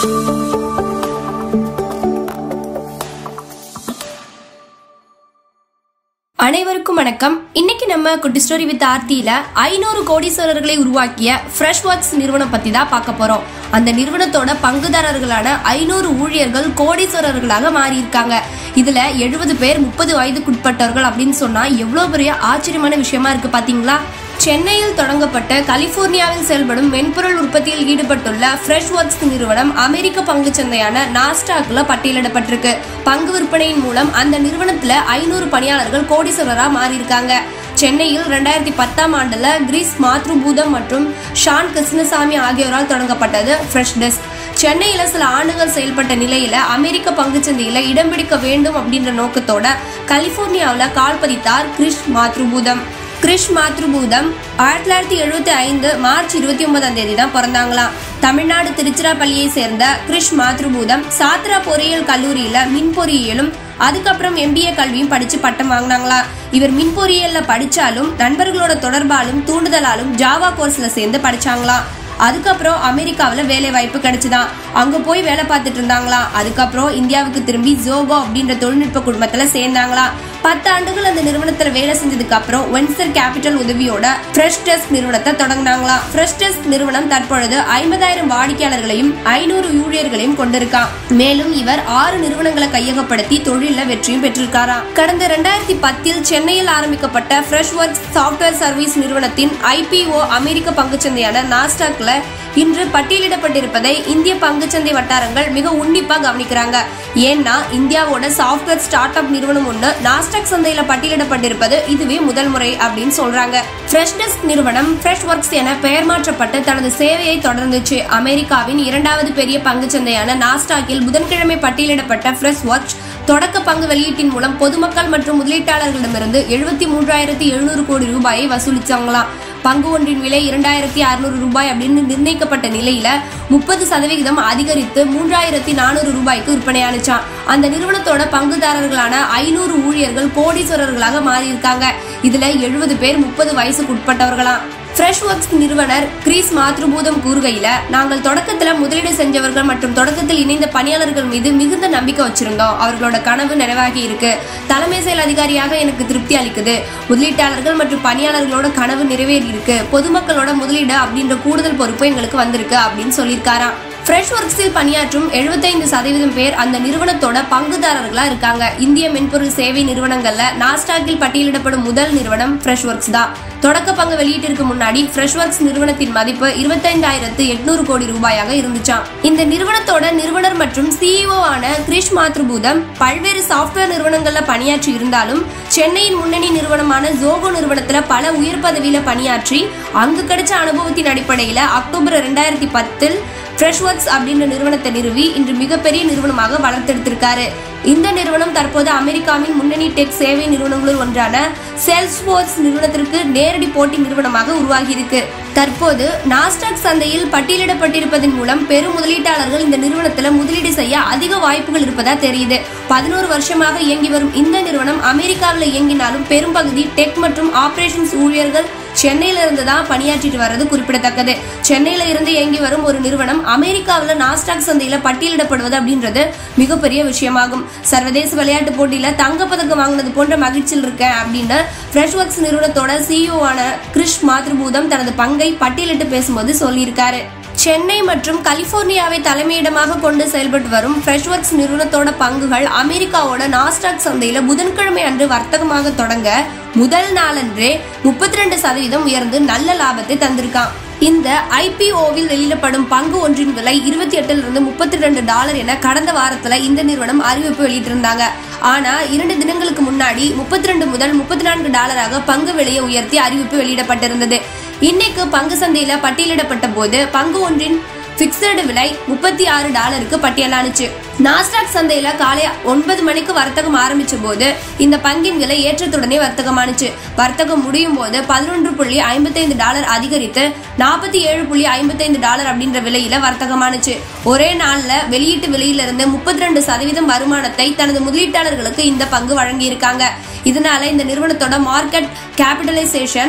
அனைவருக்கும் வணக்கம் இன்னைக்கு நம்ம குட்டி ஸ்டோரி வித் ஆர்த்தியில ஐநூறு கோடீஸ்வரர்களை உருவாக்கிய ஃப்ரெஷ் ஒர்க்ஸ் நிறுவனம் பத்தி தான் பார்க்க போறோம் அந்த நிறுவனத்தோட பங்குதாரர்களான ஐநூறு ஊழியர்கள் கோடீஸ்வரர்களாக மாறி இருக்காங்க இதுல எழுபது பேர் முப்பது வயதுக்குட்பட்டவர்கள் அப்படின்னு சொன்னா எவ்வளவு பெரிய ஆச்சரியமான விஷயமா இருக்கு பாத்தீங்களா சென்னையில் தொடங்கப்பட்ட கலிபோர்னியாவில் செயல்படும் மென்பொருள் உற்பத்தியில் ஈடுபட்டுள்ள ஃப்ரெஷ் ஒர்க்ஸ் நிறுவனம் அமெரிக்க பங்குச் சந்தையான நாஸ்டாக்ல பட்டியலிடப்பட்டிருக்கு பங்கு விற்பனையின் மூலம் அந்த நிறுவனத்துல ஐநூறு பணியாளர்கள் கோடீஸ்வரரா மாறியிருக்காங்க சென்னையில் ரெண்டாயிரத்தி பத்தாம் ஆண்டுல கிரீஸ் மாத்ருபூதம் மற்றும் ஷான் கிருஷ்ணசாமி ஆகியோரால் தொடங்கப்பட்டது ஃப்ரெஷ் டெஸ்க் சென்னையில சில ஆண்டுகள் செயல்பட்ட நிலையில அமெரிக்க பங்குச்சந்தையில இடம் பிடிக்க வேண்டும் அப்படின்ற நோக்கத்தோட கலிபோர்னியாவுல கால் பதித்தார் கிரிஷ் மாத்ருபூதம் கிரிஷ் மாத்ருபூதம் ஆயிரத்தி தொள்ளாயிரத்தி எழுபத்தி ஐந்து மார்ச் இருபத்தி ஒன்பதாம் தேதி தான் பிறந்தாங்களாம் தமிழ்நாடு திருச்சிராப்பள்ளியை சேர்ந்த கிரிஷ் மாத்ருபூதம் சாத்ரா பொறியியல் கல்லூரியில மின் பொறியியலும் அதுக்கப்புறம் எம்பிஏ கல்வியும் படிச்சு பட்டம் வாங்கினாங்களாம் இவர் மின் பொறியியல்ல படிச்சாலும் நண்பர்களோட தொடர்பாலும் தூண்டுதலாலும் ஜாவா கோர்ஸ்ல சேர்ந்து படிச்சாங்களாம் அதுக்கப்புறம் அமெரிக்காவில் வேலை வாய்ப்பு கிடைச்சுதான் அங்க போய் வேலை பார்த்துட்டு இருந்தாங்களாம் அதுக்கப்புறம் இந்தியாவுக்கு திரும்பி ஜோகோ அப்படின்ற தொழில்நுட்ப குடும்பத்துல சேர்ந்தாங்களாம் பத்து ஆண்டுகள் அந்த நிறுவனத்துல வேலை செஞ்சதுக்கு அப்புறம் வென்சர் கேபிட்டல் உதவியோட ஃப்ரெஷ் டெஸ்க் நிறுவனத்தை தொடங்கினாங்களாம் ஃப்ரெஷ் டெஸ்க் நிறுவனம் தற்பொழுது ஐம்பதாயிரம் வாடிக்கையாளர்களையும் ஐநூறு ஊழியர்களையும் கொண்டிருக்கான் மேலும் இவர் ஆறு நிறுவனங்களை கையகப்படுத்தி தொழில வெற்றியும் பெற்றிருக்காராம் கடந்த ரெண்டாயிரத்தி பத்தில் சென்னையில் ஆரம்பிக்கப்பட்ட ஃப்ரெஷ் ஒர்க்ஸ் சாஃப்ட்வேர் சர்வீஸ் நிறுவனத்தின் ஐபிஓ அமெரிக்க பங்குச்சந்தையான நாஸ்டாக்ல இன்று பட்டியலிடப்பட்டிருப்பதை இந்திய பங்குச்சந்தை வட்டாரங்கள் மிக உன்னிப்பா கவனிக்கிறாங்க ஏன்னா இந்தியாவோட சாஃப்ட்வேர் ஸ்டார்ட் அப் நிறுவனம் ஒன்று நாஸ்டாக் சந்தையில பட்டியலிடப்பட்டிருப்பது இதுவே முதல் முறை அப்படின்னு சொல்றாங்க ஃப்ரெஷ் டெஸ்க் நிறுவனம் ஃப்ரெஷ் ஒர்க்ஸ் என பெயர் மாற்றப்பட்டு தனது சேவையை தொடர்ந்துச்சு அமெரிக்காவின் இரண்டாவது பெரிய பங்குச்சந்தையான நாஸ்டாக்கில் புதன்கிழமை பட்டியலிடப்பட்ட ஃப்ரெஷ் ஒர்க்ஸ் தொடக்க பங்கு வெளியீட்டின் மூலம் பொதுமக்கள் மற்றும் முதலீட்டாளர்களிடமிருந்து எழுபத்தி மூன்றாயிரத்தி எழுநூறு கோடி ரூபாயை வசூலிச்சாங்களாம் பங்கு ஒன்றின் விலை இரண்டாயிரத்தி அறுநூறு ரூபாய் அப்படின்னு நிர்ணயிக்கப்பட்ட நிலையில முப்பது சதவிகிதம் அதிகரித்து மூன்றாயிரத்தி நானூறு ரூபாய்க்கு விற்பனையானுச்சான் அந்த நிறுவனத்தோட பங்குதாரர்களான ஐநூறு ஊழியர்கள் கோடீஸ்வரர்களாக மாறியிருக்காங்க இதுல எழுபது பேர் முப்பது வயசுக்கு உட்பட்டவர்களாம் ஃப்ரெஷ் ஒர்க்ஸ் நிறுவனர் கிரீஸ் மாத்ருபூதம் கூறுகையில நாங்கள் தொடக்கத்துல முதலீடு செஞ்சவர்கள் மற்றும் தொடக்கத்தில் இணைந்த பணியாளர்கள் மீது மிகுந்த நம்பிக்கை வச்சிருந்தோம் அவர்களோட கனவு நிறைவாகி இருக்கு தலைமை செயல் அதிகாரியாக எனக்கு திருப்தி அளிக்குது முதலீட்டாளர்கள் மற்றும் பணியாளர்களோட கனவு நிறைவேறி இருக்கு பொதுமக்களோட முதலீடு அப்படின்ற கூடுதல் பொறுப்பு எங்களுக்கு வந்திருக்கு அப்படின்னு சொல்லியிருக்காராம் ஃப்ரெஷ் ஒர்க்ஸில் பணியாற்றும் எழுபத்தைந்து சதவீதம் பேர் அந்த நிறுவனத்தோட பங்குதாரர்களா இருக்காங்க இந்திய மென்பொருள் சேவை நிறுவனங்கள்ல நாஸ்டாக்கில் பட்டியலிடப்படும் முதல் நிறுவனம் ஃப்ரெஷ் ஒர்க்ஸ் தான் தொடக்க பங்கு வெளியீட்டிற்கு முன்னாடி ஃப்ரெஷ் ஒர்க்ஸ் நிறுவனத்தின் மதிப்பு இருபத்தைந்தாயிரத்து எட்நூறு கோடி ரூபாயாக இருந்துச்சாம் இந்த நிறுவனத்தோட நிறுவனர் மற்றும் சிஇஓ ஆன கிரிஷ் மாத்ருபூதம் பல்வேறு சாஃப்ட்வேர் நிறுவனங்கள்ல பணியாற்றி இருந்தாலும் சென்னையின் முன்னணி நிறுவனமான ஜோகோ நிறுவனத்துல பல உயர் பதவியில பணியாற்றி அங்கு கிடைச்ச அனுபவத்தின் அடிப்படையில அக்டோபர் ரெண்டாயிரத்தி பத்தில் ஃப்ரெஷ் ஒர்க்ஸ் அப்படின்ற நிறுவனத்தை நிறுவி இன்று மிகப்பெரிய நிறுவனமாக வளர்த்தெடுத்திருக்காரு இந்த நிறுவனம் தற்போது அமெரிக்காவின் முன்னணி டெக் சேவை நிறுவனங்களுள் ஒன்றான சேல்ஸ்போர்ஸ் நிறுவனத்திற்கு நேரடி போட்டி நிறுவனமாக உருவாகியிருக்கு தற்போது நாஸ்டாக் சந்தையில் பட்டியலிடப்பட்டிருப்பதன் மூலம் பெரும் முதலீட்டாளர்கள் இந்த நிறுவனத்துல முதலீடு செய்ய அதிக வாய்ப்புகள் இருப்பதா தெரியுது பதினோரு வருஷமாக இயங்கி வரும் இந்த நிறுவனம் அமெரிக்காவில் இயங்கினாலும் பெரும்பகுதி டெக் மற்றும் ஆபரேஷன்ஸ் ஊழியர்கள் சென்னையில இருந்து தான் பணியாற்றிட்டு வர்றது குறிப்பிடத்தக்கது சென்னையில இருந்து இயங்கி வரும் ஒரு நிறுவனம் அமெரிக்காவில் நாஸ்டாக் சந்தையில பட்டியலிடப்படுவது அப்படின்றது மிகப்பெரிய விஷயமாகும் சர்வதேச விளையாட்டு போட்டியில தங்கப்பதக்கம் வாங்கினது போன்ற மகிழ்ச்சியில் இருக்கேன் அப்படின்னு ஃப்ரெஷ் ஒர்க்ஸ் நிறுவனத்தோட சிஇஓ ஆன கிரிஷ் மாத்ருபூதம் தனது பங்கை பட்டியலிட்டு பேசும்போது சொல்லியிருக்காரு சென்னை மற்றும் கலிபோர்னியாவை தலைமையிடமாக கொண்டு செயல்பட்டு வரும் ஃப்ரெஷ் ஒர்க்ஸ் நிறுவனத்தோட பங்குகள் அமெரிக்காவோட நாஸ்டாக் சந்தையில புதன்கிழமை அன்று வர்த்தகமாக தொடங்க முதல் நாளன்றே முப்பத்தி ரெண்டு சதவீதம் உயர்ந்து நல்ல லாபத்தை தந்திருக்கான் இந்த ஐபிஓவில் வெளியிடப்படும் பங்கு ஒன்றின் விலை இருபத்தி எட்டுல இருந்து முப்பத்தி ரெண்டு டாலர் என கடந்த வாரத்துல இந்த நிறுவனம் அறிவிப்பு வெளியிட்டிருந்தாங்க ஆனா இரண்டு தினங்களுக்கு முன்னாடி முப்பத்தி ரெண்டு முதல் முப்பத்தி நான்கு டாலராக பங்கு விலையை உயர்த்தி அறிவிப்பு வெளியிடப்பட்டிருந்தது இன்னைக்கு பங்கு சந்தையில பட்டியலிடப்பட்ட போது பங்கு ஒன்றின் பிக்சடு விலை முப்பத்தி ஆறு டாலருக்கு பட்டியலானுச்சு நாஸ்டாக் சந்தையில காலை ஒன்பது மணிக்கு வர்த்தகம் ஆரம்பிச்ச போது இந்த பங்கின் விலை ஏற்றத்துடனே வர்த்தகமானுச்சு வர்த்தகம் முடியும் போது பதினொன்று புள்ளி ஐம்பத்தைந்து டாலர் அதிகரித்து நாற்பத்தி ஏழு புள்ளி ஐம்பத்தைந்து டாலர் அப்படின்ற விலையில வர்த்தகமானுச்சு ஒரே நாள்ல வெளியீட்டு விலையிலிருந்து முப்பத்தி ரெண்டு சதவீதம் வருமானத்தை தனது முதலீட்டாளர்களுக்கு இந்த பங்கு வழங்கியிருக்காங்க இதனால இந்த நிறுவனத்தோட மார்க்கெட் கேபிட்டலைசேஷன்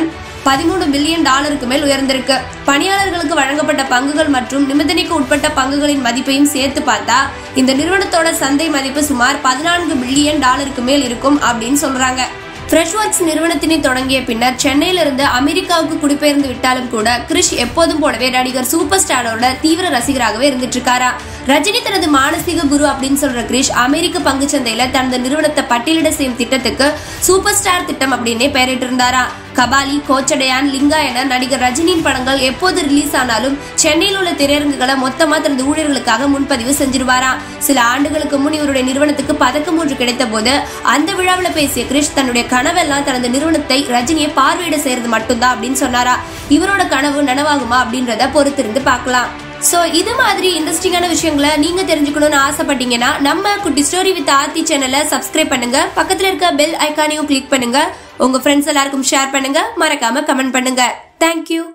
பதிமூணு பில்லியன் டாலருக்கு மேல் உயர்ந்திருக்கு பணியாளர்களுக்கு வழங்கப்பட்ட பங்குகள் மற்றும் நிபந்தனைக்கு உட்பட்ட பங்குகளின் மதிப்பையும் சேர்த்து பார்த்தா இந்த நிறுவனத்தோட சந்தை மதிப்பு சுமார் பதினான்கு பில்லியன் டாலருக்கு மேல் இருக்கும் அப்படின்னு சொல்றாங்க ஃப்ரெஷ்ஒர்க்ஸ் நிறுவனத்தினை தொடங்கிய பின்னர் சென்னையிலிருந்து அமெரிக்காவுக்கு குடிபெயர்ந்து விட்டாலும் கூட கிரிஷ் எப்போதும் போலவே நடிகர் சூப்பர் ஸ்டாரோட தீவிர ரசிகராகவே இருந்துட்டு இருக்காரா ரஜினி தனது மானசீக குரு அப்படின்னு சொல்ற கிரிஷ் அமெரிக்க பங்கு சந்தையில தனது நிறுவனத்தை பட்டியலிட செய்யும் திட்டத்துக்கு சூப்பர் ஸ்டார் திட்டம் அப்படின்னே பெயரிட்டு இருந்தாரா கபாலி கோச்சடையான் லிங்கா என நடிகர் ரஜினியின் படங்கள் எப்போது ரிலீஸ் ஆனாலும் சென்னையில் உள்ள திரையரங்குகளை மொத்தமா தனது ஊழியர்களுக்காக முன்பதிவு செஞ்சிருவாராம் சில ஆண்டுகளுக்கு முன் இவருடைய நிறுவனத்துக்கு பதக்கம் ஒன்று கிடைத்த போது அந்த விழாவில் பேசிய கிரிஷ் தன்னுடைய கனவெல்லாம் தனது நிறுவனத்தை ரஜினியை பார்வையிட செய்யறது மட்டும்தான் அப்படின்னு சொன்னாரா இவரோட கனவு நனவாகுமா அப்படின்றத பொறுத்திருந்து பார்க்கலாம் சோ இது மாதிரி இன்ட்ரெஸ்டிங்கான விஷயங்களை நீங்க தெரிஞ்சுக்கணும்னு ஆசைப்பட்டீங்கன்னா நம்ம குட்டி ஸ்டோரி வித் ஆர்த்தி சேனலை சப்ஸ்கிரைப் பண்ணுங்க பக்கத்துல இருக்க பெல் ஐக்கானையும் கிளிக் பண்ணுங்க உங்க ஃப்ரெண்ட்ஸ் எல்லாருக்கும் ஷேர் பண்ணுங்க மறக்காம கமெண்ட் பண்ணுங்க தேங்க்யூ